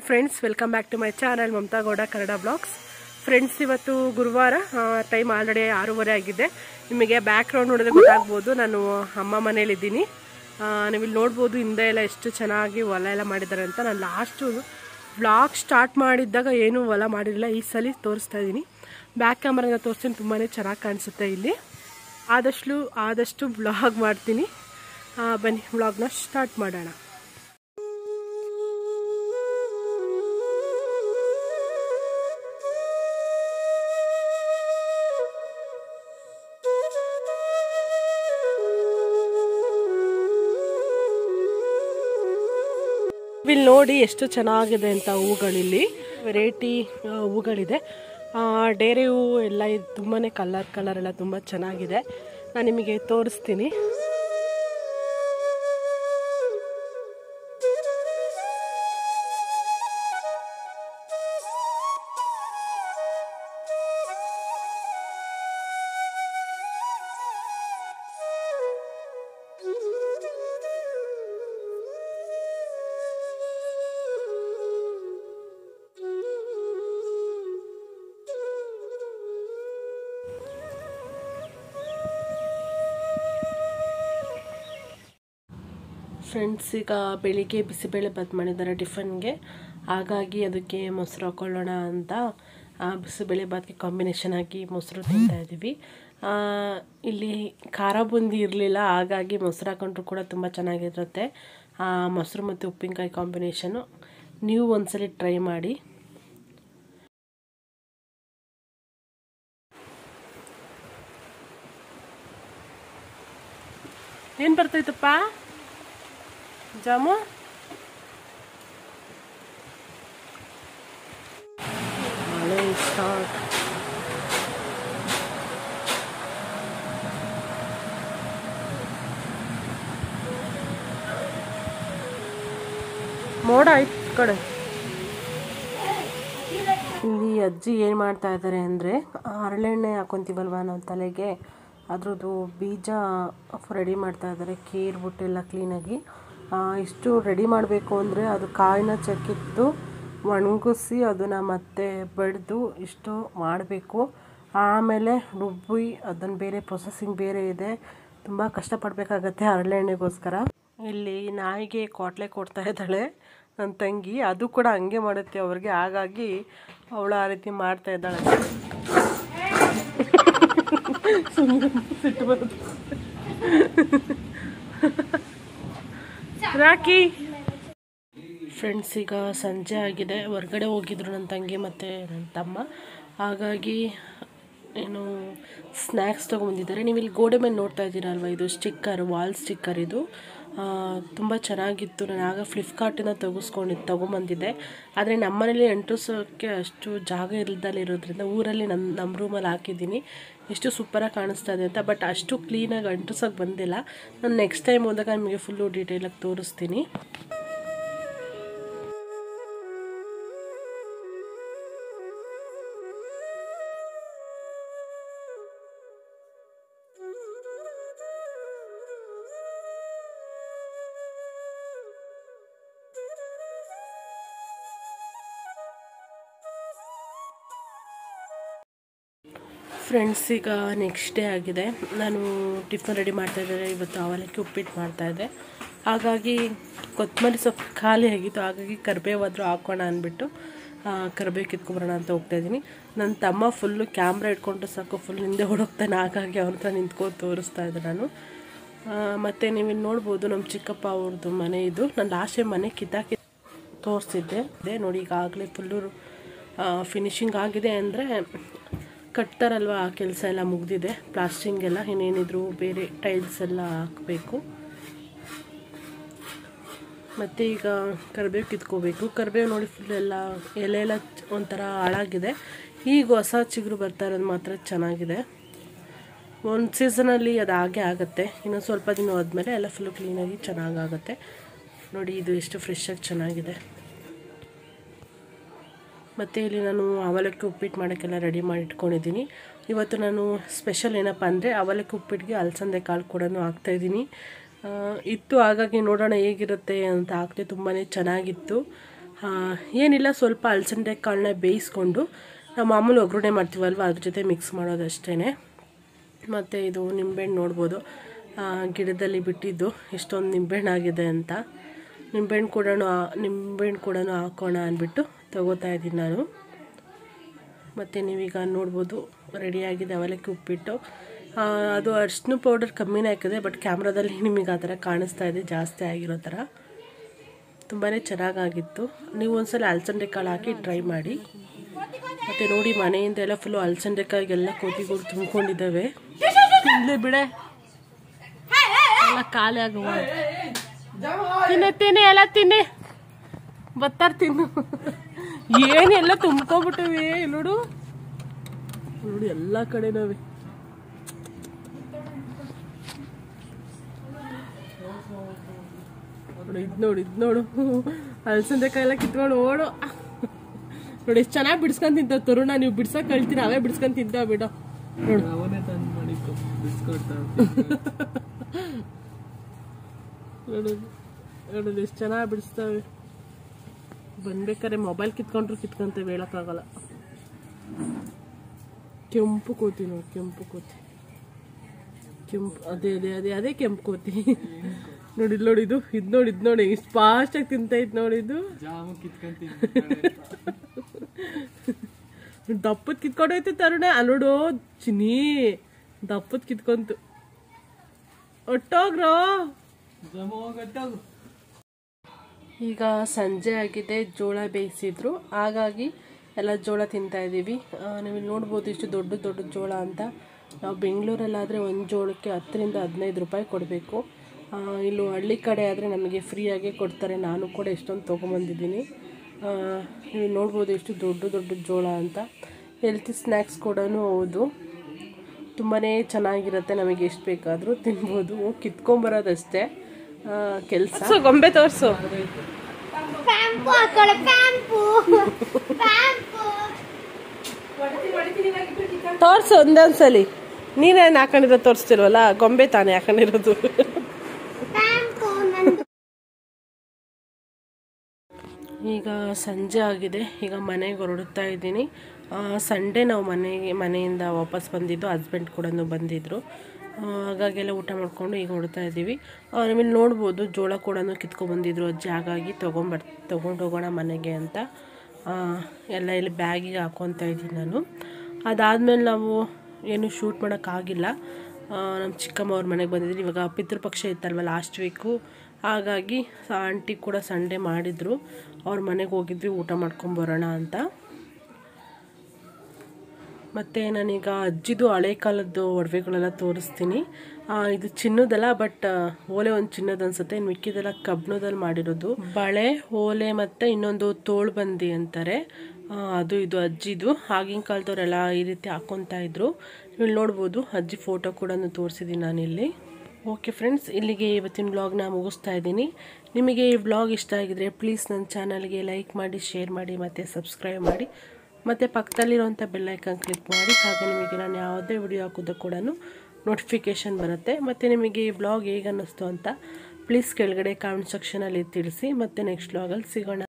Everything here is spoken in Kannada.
friends welcome back to my channel Mamata Gowda Kannada blogs friends ಇವತ್ತು ಗುರುವಾರ ಟೈಮ್ ಆಲ್ರೆಡಿ ಆರೂವರೆ ಆಗಿದೆ ನಿಮಗೆ ಬ್ಯಾಕ್ ಗ್ರೌಂಡ್ ನೋಡಿದ್ರೆ ಗೊತ್ತಾಗ್ಬೋದು ನಾನು ಅಮ್ಮ ಮನೇಲಿದ್ದೀನಿ ನೀವು ಇಲ್ಲಿ ನೋಡ್ಬೋದು ಹಿಂದೆ ಎಲ್ಲ ಎಷ್ಟು ಚೆನ್ನಾಗಿ ಹೊಲ ಎಲ್ಲ ಮಾಡಿದ್ದಾರೆ ಅಂತ ನಾನು ಲಾಸ್ಟು ಬ್ಲಾಗ್ ಸ್ಟಾರ್ಟ್ ಮಾಡಿದ್ದಾಗ ಏನೂ ಹೊಲ ಮಾಡಿರಲಿಲ್ಲ ಈ ಸಲ ತೋರಿಸ್ತಾ ಇದ್ದೀನಿ ಬ್ಯಾಕ್ ಕ್ಯಾಮ್ರಾಗ ತೋರಿಸ್ತೀನಿ ತುಂಬಾ ಚೆನ್ನಾಗಿ ಕಾಣಿಸುತ್ತೆ ಇಲ್ಲಿ ಆದಷ್ಟು ಆದಷ್ಟು ಬ್ಲಾಗ್ ಮಾಡ್ತೀನಿ ಆ, ಬನ್ನಿ ಬ್ಲಾಗ್ನ ಸ್ಟಾರ್ಟ್ ಮಾಡೋಣ ಇಲ್ಲಿ ನೋಡಿ ಎಷ್ಟು ಚೆನ್ನಾಗಿದೆ ಅಂತ ಹೂಗಳಿಲ್ಲಿ ವೆರೈಟಿ ಹೂಗಳಿದೆ ಆ, ಡೇರೆ ಹೂವು ಎಲ್ಲ ಇದು ತುಂಬಾ ಕಲರ್ ಕಲರ್ ಎಲ್ಲ ತುಂಬ ಚೆನ್ನಾಗಿದೆ ನಾನು ನಿಮಗೆ ತೋರಿಸ್ತೀನಿ ಫ್ರೆಂಡ್ಸ್ ಈಗ ಬೆಳಿಗ್ಗೆ ಬಿಸಿಬೇಳೆ ಬಾತ್ ಮಾಡಿದ್ದಾರೆ ಟಿಫನ್ಗೆ ಹಾಗಾಗಿ ಅದಕ್ಕೆ ಮೊಸರು ಹಾಕೊಳ್ಳೋಣ ಅಂತ ಆ, ಬಿಸಿಬೇಳೆ ಬಾತ್ಗೆ ಕಾಂಬಿನೇಷನ್ ಆಗಿ ಮೊಸರು ತಿಂತಾ ಇದ್ದೀವಿ ಆ, ಇಲ್ಲಿ ಖಾರ ಬುಂದಿ ಇರಲಿಲ್ಲ ಹಾಗಾಗಿ ಮೊಸರು ಹಾಕೊಂಡ್ರು ಕೂಡ ತುಂಬ ಚೆನ್ನಾಗಿರುತ್ತೆ ಆ, ಮೊಸರು ಮತ್ತು ಉಪ್ಪಿನಕಾಯಿ ಕಾಂಬಿನೇಷನು ನೀವು ಒಂದ್ಸಲಿ ಟ್ರೈ ಮಾಡಿ ಏನು ಬರ್ತೈತಪ್ಪ ಜಾಮು ಮಳೆ ಸ್ಟಾರ್ಟ್ ಮೋಡ ಆಯ್ತು ಈ ಕಡೆ ಇಲ್ಲಿ ಅಜ್ಜಿ ಏನು ಮಾಡ್ತಾ ಇದ್ದಾರೆ ಅಂದರೆ ಹರಳೆಣ್ಣೆ ಹಾಕೊತೀವಲ್ವ ನಾವು ತಲೆಗೆ ಅದ್ರದ್ದು ಬೀಜ ರೆಡಿ ಮಾಡ್ತಾ ಇದ್ದಾರೆ ಕೇರ್ಬಿಟ್ಟು ಎಲ್ಲ ಕ್ಲೀನಾಗಿ ಆ, ಇಷ್ಟು ರೆಡಿ ಮಾಡಬೇಕು ಅಂದರೆ ಅದು ಕಾಯಿನ ಚಕ್ಕಿತ್ತು ಒಣಗಿಸಿ ಅದನ್ನು ಮತ್ತೆ ಬಡಿದು ಇಷ್ಟು ಮಾಡಬೇಕು ಆಮೇಲೆ ರುಬ್ಬಿ ಅದನ್ನು ಬೇರೆ ಪ್ರೊಸೆಸಿಂಗ್ ಬೇರೆ ಇದೆ ತುಂಬ ಕಷ್ಟಪಡಬೇಕಾಗತ್ತೆ ಹರಳೆಣ್ಣೆಗೋಸ್ಕರ ಇಲ್ಲಿ ನಾಯಿಗೆ ಕ್ವಾಟ್ಲೆ ಕೊಡ್ತಾ ಇದ್ದಾಳೆ ನನ್ನ ತಂಗಿ ಅದು ಕೂಡ ಹಂಗೆ ಮಾಡುತ್ತೆ ಅವ್ರಿಗೆ ಹಾಗಾಗಿ ಅವಳು ಆ ರೀತಿ ಮಾಡ್ತಾ ಇದ್ದಾಳೆ ಸುಮ್ಮನೆ ಸಿಟ್ಟು ಬರುತ್ತೆ ರಾಕಿ ಫ್ರೆಂಡ್ಸ್ ಈಗ ಸಂಜೆ ಆಗಿದೆ ಹೊರ್ಗಡೆ ಹೋಗಿದ್ರು ನನ್ನ ತಂಗಿ ಮತ್ತು ನನ್ನ ತಮ್ಮ ಹಾಗಾಗಿ ಏನು ಸ್ನ್ಯಾಕ್ಸ್ ತೊಗೊಂಬಂದಿದ್ದಾರೆ ನೀವು ಇಲ್ಲಿ ಗೋಡೆ ಮೇಲೆ ನೋಡ್ತಾ ಇದ್ದೀರಲ್ವ ಇದು ಸ್ಟಿಕ್ಕರ್ ವಾಲ್ ಸ್ಟಿಕ್ಕರ್ ಇದು ತುಂಬ ಚೆನ್ನಾಗಿತ್ತು ನಾನು ಆಗ ಫ್ಲಿಪ್ಕಾರ್ಟಿಂದ ತೆಗೆಸ್ಕೊಂಡಿದ್ದು ತೊಗೊಂಬಂದಿದ್ದೆ ಆದರೆ ನಮ್ಮನೇಲಿ ಅಂಟಿಸೋಕ್ಕೆ ಅಷ್ಟು ಜಾಗ ಇಲ್ದಲ್ಲ ಇರೋದ್ರಿಂದ ಊರಲ್ಲಿ ನಮ್ಮ ನಮ್ಮ ರೂಮಲ್ಲಿ ಹಾಕಿದ್ದೀನಿ ಎಷ್ಟು ಸೂಪರಾಗಿ ಕಾಣಿಸ್ತಾ ಇದೆ ಅಂತ ಬಟ್ ಅಷ್ಟು ಕ್ಲೀನಾಗಿ ಅಂಟಿಸೋಕೆ ಬಂದಿಲ್ಲ ನಾನು ನೆಕ್ಸ್ಟ್ ಟೈಮ್ ಹೋದಾಗ ನಿಮಗೆ ಫುಲ್ಲು ಡೀಟೇಲಾಗಿ ತೋರಿಸ್ತೀನಿ ಫ್ರೆಂಡ್ಸ್ ಈಗ ನೆಕ್ಸ್ಟ್ ಡೇ ಆಗಿದೆ ನಾನು ಟಿಫನ್ ರೆಡಿ ಮಾಡ್ತಾ ಇದ್ದಾರೆ ಇವತ್ತು ಅವಲಕ್ಕಿ ಉಪ್ಪಿಟ್ಟು ಮಾಡ್ತಾಯಿದ್ದೆ ಹಾಗಾಗಿ ಕೊತ್ತಂಬರಿ ಸೊಪ್ಪು ಖಾಲಿ ಆಗಿತ್ತು ಹಾಗಾಗಿ ಕರಿಬೇವಾದರೂ ಹಾಕೋಣ ಅಂದ್ಬಿಟ್ಟು ಕರಿಬೇವು ಕಿತ್ಕೊಂಬರೋಣ ಅಂತ ಹೋಗ್ತಾ ಇದ್ದೀನಿ ನನ್ನ ತಮ್ಮ ಫುಲ್ಲು ಕ್ಯಾಮ್ರಾ ಇಟ್ಕೊಂಡು ಸಾಕು ಫುಲ್ ಹಿಂದೆ ಹೊಡೋಗ್ತಾನೆ ಹಾಗಾಗಿ ಅವ್ರ ಹತ್ರ ನಿಂತ್ಕೊಂಡು ತೋರಿಸ್ತಾ ಇದ್ದೆ ನಾನು ಆ, ಮತ್ತು ನೀವು ಇಲ್ಲಿ ನೋಡ್ಬೋದು ನಮ್ಮ ಚಿಕ್ಕಪ್ಪ ಅವ್ರದ್ದು ಮನೆ ಇದು ನಾನು ಲಾಸ್ಟ್ ಮನೆ ಕಿತ್ತಾಕಿ ತೋರಿಸಿದ್ದೆ ಅದೇ ನೋಡಿ ಈಗಾಗಲೇ ಫುಲ್ಲು ಫಿನಿಶಿಂಗ್ ಆಗಿದೆ ಅಂದರೆ ಕಟ್ತಾರಲ್ವ ಆ ಕೆಲಸ ಎಲ್ಲ ಮುಗ್ದಿದೆ ಪ್ಲಾಸ್ಟಿಂಗ್ ಎಲ್ಲ ಇನ್ನೇನಿದ್ರು ಬೇರೆ ಟೈಲ್ಸ್ ಎಲ್ಲ ಹಾಕಬೇಕು ಮತ್ತು ಈಗ ಕರಿಬೇವು ಕಿತ್ಕೋಬೇಕು ಕರಿಬೇವು ನೋಡಿ ಫುಲ್ ಎಲ್ಲ ಎಲೆ ಎಲ್ಲ ಒಂಥರ ಹಾಳಾಗಿದೆ ಈಗ ಹೊಸ ಚಿಗುರು ಬರ್ತಾ ಇರೋದು ಮಾತ್ರ ಚೆನ್ನಾಗಿದೆ ಒಂದು ಸೀಸನಲ್ಲಿ ಅದು ಹಾಗೆ ಆಗುತ್ತೆ ಇನ್ನು ಸ್ವಲ್ಪ ದಿನ ಹೋದ್ಮೇಲೆ ಎಲ್ಲ ಫುಲ್ಲು ಕ್ಲೀನಾಗಿ ಚೆನ್ನಾಗಾಗುತ್ತೆ ನೋಡಿ ಇದು ಎಷ್ಟು ಫ್ರೆಶ್ಶಾಗಿ ಚೆನ್ನಾಗಿದೆ ಮತ್ತು ಇಲ್ಲಿ ನಾನು ಅವಲಕ್ಕಿ ಉಪ್ಪಿಟ್ಟು ಮಾಡೋಕ್ಕೆಲ್ಲ ರೆಡಿ ಮಾಡಿ ಇಟ್ಕೊಂಡಿದ್ದೀನಿ ಇವತ್ತು ನಾನು ಸ್ಪೆಷಲ್ ಏನಪ್ಪ ಅಂದರೆ ಅವಲಕ್ಕಿ ಉಪ್ಪಿಟ್ಟಿಗೆ ಅಲಸಂದೆ ಕಾಳು ಕೂಡ ಹಾಕ್ತಾಯಿದ್ದೀನಿ ಇತ್ತು ಹಾಗಾಗಿ ನೋಡೋಣ ಹೇಗಿರುತ್ತೆ ಅಂತ ಹಾಕ್ತೆ ತುಂಬಾ ಚೆನ್ನಾಗಿತ್ತು ಆ, ಏನಿಲ್ಲ ಸ್ವಲ್ಪ ಅಲಸಂದೆ ಕಾಳನ್ನ ಬೇಯಿಸ್ಕೊಂಡು ನಾವು ಮಾಮೂಲು ಒಗ್ಗರಣೆ ಮಾಡ್ತೀವಲ್ವ ಅದ್ರ ಜೊತೆ ಮಿಕ್ಸ್ ಮಾಡೋದಷ್ಟೇ ಮತ್ತು ಇದು ನಿಂಬೆಹಣ್ಣು ನೋಡ್ಬೋದು ಆ, ಗಿಡದಲ್ಲಿ ಬಿಟ್ಟಿದ್ದು ಎಷ್ಟೊಂದು ನಿಂಬೆಹಣ್ಣು ಆಗಿದೆ ಅಂತ ನಿಂಬೆಹಣ್ಣು ಕೂಡ ನಿಂಬೆಹಣ್ಣು ಕೂಡ ಹಾಕೋಣ ಅಂದ್ಬಿಟ್ಟು ತಗೋತಾ ಇದ್ದೀನಿ ನಾನು ಮತ್ತು ನೀವೀಗ ನೋಡ್ಬೋದು ರೆಡಿಯಾಗಿದೆ ಅವಲಕ್ಕಿ ಉಪ್ಪಿಟ್ಟು ಆ, ಅದು ಅರ್ಶಿನ ಪೌಡರ್ ಕಮ್ಮಿನೇ ಹಾಕಿದೆ ಬಟ್ ಕ್ಯಾಮ್ರಾದಲ್ಲಿ ನಿಮಗೆ ಆ ಥರ ಕಾಣಿಸ್ತಾ ಇದೆ ಜಾಸ್ತಿ ಆಗಿರೋ ಥರ ತುಂಬಾ ಚೆನ್ನಾಗಾಗಿತ್ತು ನೀವು ಒಂದ್ಸಲ ಅಲಸಂದೆ ಕಾಳು ಹಾಕಿ ಟ್ರೈ ಮಾಡಿ ಮತ್ತು ನೋಡಿ ಮನೆಯಿಂದ ಎಲ್ಲ ಫುಲ್ಲು ಅಲಸಂದೆ ಕಾಯಿಗೆಲ್ಲ ಕೋತಿಗಳು ತುಂಬ್ಕೊಂಡಿದ್ದಾವೆ ತಿನ್ಲಿ ಬಿಡೆ ಎಲ್ಲ ಖಾಲಿ ಆಗುವ ತಿನ್ನೆ ತಿನ್ನಿ ಎಲ್ಲ ತಿನ್ನಿ ಬತ್ತಾರ ತಿನ್ನು ಏನೆಲ್ಲ ತುಂಬ್ಕೊಬಿಟ್ಟಿವೆ ನೋಡು ನೋಡಿ ಎಲ್ಲ ಕಡೆನವೆ ನೋಡಿ ಇದು ನೋಡು ಇದು ನೋಡು ಅಲಸಂದೆಕಾಯಿ ಎಲ್ಲ ಕಿತ್ಕೊಂಡು ಓಡು ನೋಡಿ ಎಷ್ಟು ಚೆನ್ನಾಗಿ ಬಿಡ್ಸ್ಕೊಂಡ್ ತಿಂತ ತರುಣ ನೀವು ಬಿಡ್ಸಕ್ ಕಳ್ತೀರ ಅವೇ ಬಿಡ್ಸ್ಕೊಂಡ್ ತಿಂತಾವ ಬಿಡು ನೋಡು ಅವನೇ ತಂದು ಮಾಡಿ ಬಿಸ್ಕೊಡ್ತಾ ನೋಡು ನೋಡು ಎಷ್ಟು ಚೆನ್ನಾಗಿ ಬಿಡಿಸ್ತವೆ ಬಂದ್ಬೇಕಾದ್ರೆ ಮೊಬೈಲ್ ಕಿತ್ಕೊಂಡ್ರು ಕಿತ್ಕೊಂತೇವೆ ಹೇಳೋಕ್ಕಾಗಲ್ಲ ಕೆಂಪು ಕೋತಿ ನೋಡಿ ಕೆಂಪು ಕೋತಿ ಕೆಂಪು ಅದೇ ಅದೇ ಅದೇ ಅದೇ ಕೆಂಪು ಕೋತಿ ನೋಡಿ ಇಲ್ಲಿ ನೋಡಿ ಇದು ಇದು ನೋಡಿ ಇದು ನೋಡಿ ಇಷ್ಟು ಫಾಸ್ಟಾಗಿ ತಿಂತೈತೆ ನೋಡಿ ಇದು ಜಾಮು ಕಿತ್ಕೊಂತೀನಿ ದಪ್ಪದ್ ಕಿತ್ಕೊಂಡೈತೆ ತರುಣ ಅಲ್ಲೋಡು ಚಿನಿ ದಪ್ಪದ್ ಕಿತ್ಕೊಂತು ಒಟ್ಟೋಗ್ರೋ ಜಾಮು ಹೋಗಟ್ಟೋಗು ಈಗ ಸಂಜೆ ಆಗಿದೆ ಜೋಳ ಬೇಯಿಸಿದ್ರು ಹಾಗಾಗಿ ಎಲ್ಲ ಜೋಳ ತಿಂತಾ ಇದ್ದೀವಿ ಆ, ನೀವು ಇಲ್ಲಿ ನೋಡ್ಬೋದು ಇಷ್ಟು ದೊಡ್ಡ ದೊಡ್ಡ ಜೋಳ ಅಂತ ನಾವು ಬೆಂಗಳೂರಲ್ಲಾದರೆ ಒಂದು ಜೋಳಕ್ಕೆ ಹತ್ತರಿಂದ ಹದಿನೈದು ರೂಪಾಯಿ ಕೊಡಬೇಕು ಇಲ್ಲೂ ಹಳ್ಳಿ ಕಡೆ ಆದರೆ ನಮಗೆ ಫ್ರೀಯಾಗೇ ಕೊಡ್ತಾರೆ ನಾನು ಕೂಡ ಎಷ್ಟೊಂದು ತೊಗೊಂಬಂದಿದ್ದೀನಿ ಆ, ನೀವು ನೋಡ್ಬೋದು ಎಷ್ಟು ದೊಡ್ಡ ದೊಡ್ಡ ಜೋಳ ಅಂತ ಹೆಲ್ತಿ ಸ್ನ್ಯಾಕ್ಸ್ ಕೂಡ ಹೌದು ತುಂಬಾ ಚೆನ್ನಾಗಿರುತ್ತೆ ನಮಗೆ ಎಷ್ಟು ಬೇಕಾದರೂ ತಿನ್ಬೋದು ಹೋಗಿ ಕಿತ್ಕೊಂಬರೋದಷ್ಟೇ ಕೆಲಸ ಗೊಂಬೆ ತೋರಿಸು ಪ್ಯಾಂಪು ಹಾಕೊಳ್ಳೆ ಪ್ಯಾಂಪು ಪ್ಯಾಂಪು ತೋರಿಸು ಒಂದೊಂದ್ಸಲಿ ನೀನೇನು ಹಾಕೊಂಡಿರೋ ತೋರಿಸ್ತಿಲ್ವಲ್ಲ ಗೊಂಬೆ ತಾನೇ ಹಾಕೊಂಡಿರೋದು ಪ್ಯಾಂಪು ನಂದು ಈಗ ಸಂಜೆ ಆಗಿದೆ ಈಗ ಮನೆಗೆ ಹೊರಡ್ತಾ ಇದ್ದೀನಿ ಸಂಡೇ ನಾವು ಮನೆಗೆ ಮನೆಯಿಂದ ವಾಪಸ್ ಬಂದಿದ್ದು ಹಸ್ಬೆಂಡ್ ಕೂಡ ಬಂದಿದ್ದರು ಆ, ಹಾಗಾಗೆಲ್ಲ ಊಟ ಮಾಡಿಕೊಂಡು ಈಗ ಹೊರಡ್ತಾ ಇದ್ದೀವಿ ನಿಮ್ಮಲ್ಲಿ ನೋಡ್ಬೋದು ಜೋಳ ಕೂಡ ಕಿತ್ಕೊಬಂದಿದ್ರು ಅಜ್ಜಿ ಹಾಗಾಗಿ ತೊಗೊಂಬರ್ ತೊಗೊಂಡು ಹೋಗೋಣ ಮನೆಗೆ ಅಂತ ಆ, ಎಲ್ಲ ಇಲ್ಲಿ ಬ್ಯಾಗಿಗೆ ಹಾಕ್ಕೊತಾ ಇದ್ದೀನಿ ನಾನು ಅದಾದಮೇಲೆ ನಾವು ಏನು ಶೂಟ್ ಮಾಡೋಕ್ಕಾಗಿಲ್ಲ ನಮ್ಮ ಚಿಕ್ಕಮ್ಮ ಅವ್ರ ಮನೆಗೆ ಬಂದಿದ್ದೀನಿ ಇವಾಗ ಪಿತೃಪಕ್ಷ ಇತ್ತಲ್ವ ಲಾಸ್ಟ್ ವೀಕು ಹಾಗಾಗಿ ಆಂಟಿ ಕೂಡ ಸಂಡೇ ಮಾಡಿದರು ಅವ್ರ ಮನೆಗೆ ಹೋಗಿದ್ವಿ ಊಟ ಮಾಡ್ಕೊಂಬರೋಣ ಅಂತ ಮತ್ತು ನಾನೀಗ ಅಜ್ಜಿದು ಹಳೆ ಕಾಲದ್ದು ಒಡವೆಗಳೆಲ್ಲ ತೋರಿಸ್ತೀನಿ ಆ, ಇದು ಚಿನ್ನದಲ್ಲ ಬಟ್ ಓಲೆ ಒಂದು ಚಿನ್ನದ ಅನ್ಸುತ್ತೆ ಇನ್ನು ಮಿಕ್ಕಿದೆಲ್ಲ ಕಬ್ಣದಲ್ಲಿ ಮಾಡಿರೋದು ಬಳೆ ಓಲೆ ಮತ್ತು ಇನ್ನೊಂದು ತೋಳ್ಬಂದಿ ಅಂತಾರೆ ಆ, ಅದು ಇದು ಅಜ್ಜಿದು ಆಗಿನ ಕಾಲದವರೆಲ್ಲ ಈ ರೀತಿ ಹಾಕ್ಕೊತಾ ಇದ್ರು ಇಲ್ಲಿ ನೋಡ್ಬೋದು ಅಜ್ಜಿ ಫೋಟೋ ಕೂಡ ತೋರಿಸಿದ್ದೀನಿ ನಾನಿಲ್ಲಿ ಓಕೆ ಫ್ರೆಂಡ್ಸ್ ಇಲ್ಲಿಗೆ ಇವತ್ತಿನ ವ್ಲಾಗ್ನ ಮುಗಿಸ್ತಾ ಇದ್ದೀನಿ ನಿಮಗೆ ಈ ವ್ಲಾಗ್ ಇಷ್ಟ ಆಗಿದ್ರೆ ಪ್ಲೀಸ್ ನನ್ನ ಚಾನಲ್ಗೆ ಲೈಕ್ ಮಾಡಿ ಶೇರ್ ಮಾಡಿ ಮತ್ತು ಸಬ್ಸ್ಕ್ರೈಬ್ ಮಾಡಿ ಮತ್ತು ಪಕ್ಕದಲ್ಲಿರುವಂಥ ಬೆಲ್ಲೈಕನ್ ಕ್ಲಿಕ್ ಮಾಡಿ ಹಾಗೆ ನಿಮಗೆ ನಾನು ಯಾವುದೇ ವಿಡಿಯೋ ಹಾಕೋದು ಕೂಡ ನೋಟಿಫಿಕೇಷನ್ ಬರುತ್ತೆ ಮತ್ತು ನಿಮಗೆ ಈ ಬ್ಲಾಗ್ ಹೇಗೆ ಅನ್ನಿಸ್ತು ಅಂತ ಪ್ಲೀಸ್ ಕೆಳಗಡೆ ಕಾಮೆಂಟ್ ಸೆಕ್ಷನಲ್ಲಿ ತಿಳಿಸಿ ಮತ್ತು ನೆಕ್ಸ್ಟ್ ಬ್ಲಾಗಲ್ಲಿ ಸಿಗೋಣ